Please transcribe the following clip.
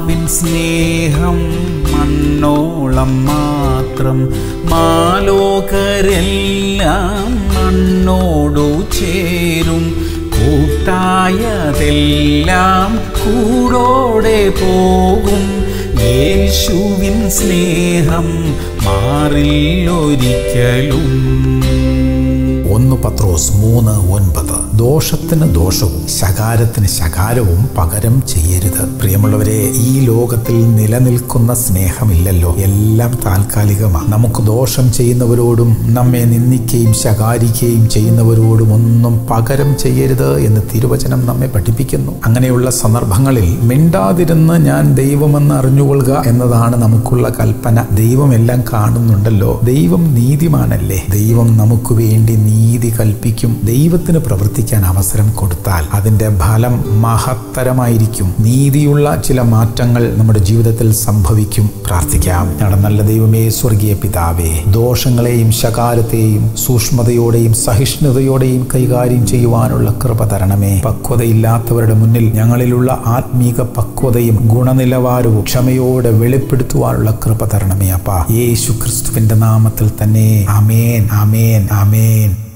പിതാവിൻ സ്നേഹം മണ്ണോളം മാത്രം മാലോകരെല്ലാം മണ്ണോടു ചേരും കൂട്ടായതെല്ലാം കൂടോടെ പോകും യേശുവിൻ സ്നേഹം മാറില്ലൊരിക്കലും ഒന്ന് പത്രോസ് മൂന്ന് ഒൻപത് ദോഷത്തിന് ദോഷവും ശകാരത്തിന് ശകാരവും പകരം ചെയ്യരുത് പ്രിയമുള്ളവരെ ഈ ലോകത്തിൽ നിലനിൽക്കുന്ന സ്നേഹമില്ലല്ലോ എല്ലാം താൽക്കാലികമാണ് നമുക്ക് ദോഷം ചെയ്യുന്നവരോടും നമ്മെ നിന്ദിക്കുകയും ശകാരിക്കുകയും ചെയ്യുന്നവരോടും ഒന്നും പകരം ചെയ്യരുത് എന്ന് തിരുവചനം നമ്മെ പഠിപ്പിക്കുന്നു അങ്ങനെയുള്ള സന്ദർഭങ്ങളിൽ മിണ്ടാതിരുന്ന് ഞാൻ ദൈവമെന്ന് അറിഞ്ഞുകൊള്ളുക എന്നതാണ് നമുക്കുള്ള കൽപ്പന ദൈവം എല്ലാം കാണുന്നുണ്ടല്ലോ ദൈവം നീതിമാനല്ലേ ദൈവം നമുക്ക് വേണ്ടി നീതി കൽപ്പിക്കും ദൈവത്തിന് പ്രവർത്തിക്കാൻ അവസരം കൊടുത്താൽ അതിന്റെ ഫലം മഹത്തരമായിരിക്കും നീതിയുള്ള ചില മാറ്റങ്ങൾ നമ്മുടെ ജീവിതത്തിൽ സംഭവിക്കും പ്രാർത്ഥിക്കാം ഞങ്ങളുടെ നല്ല ദൈവമേ സ്വർഗീയ പിതാവേ ദോഷങ്ങളെയും ശകാരത്തെയും സൂക്ഷ്മതയോടെയും സഹിഷ്ണുതയോടെയും കൈകാര്യം ചെയ്യുവാനുള്ള കൃപ തരണമേ പക്വതയില്ലാത്തവരുടെ മുന്നിൽ ഞങ്ങളിലുള്ള ആത്മീക പക്വതയും ഗുണനിലവാരവും ക്ഷമയോടെ വെളിപ്പെടുത്തുവാനുള്ള കൃപ തരണമേ അപ്പ യേശു ക്രിസ്തുവിന്റെ നാമത്തിൽ തന്നെ അമേൻ അമേൻ അമേൻ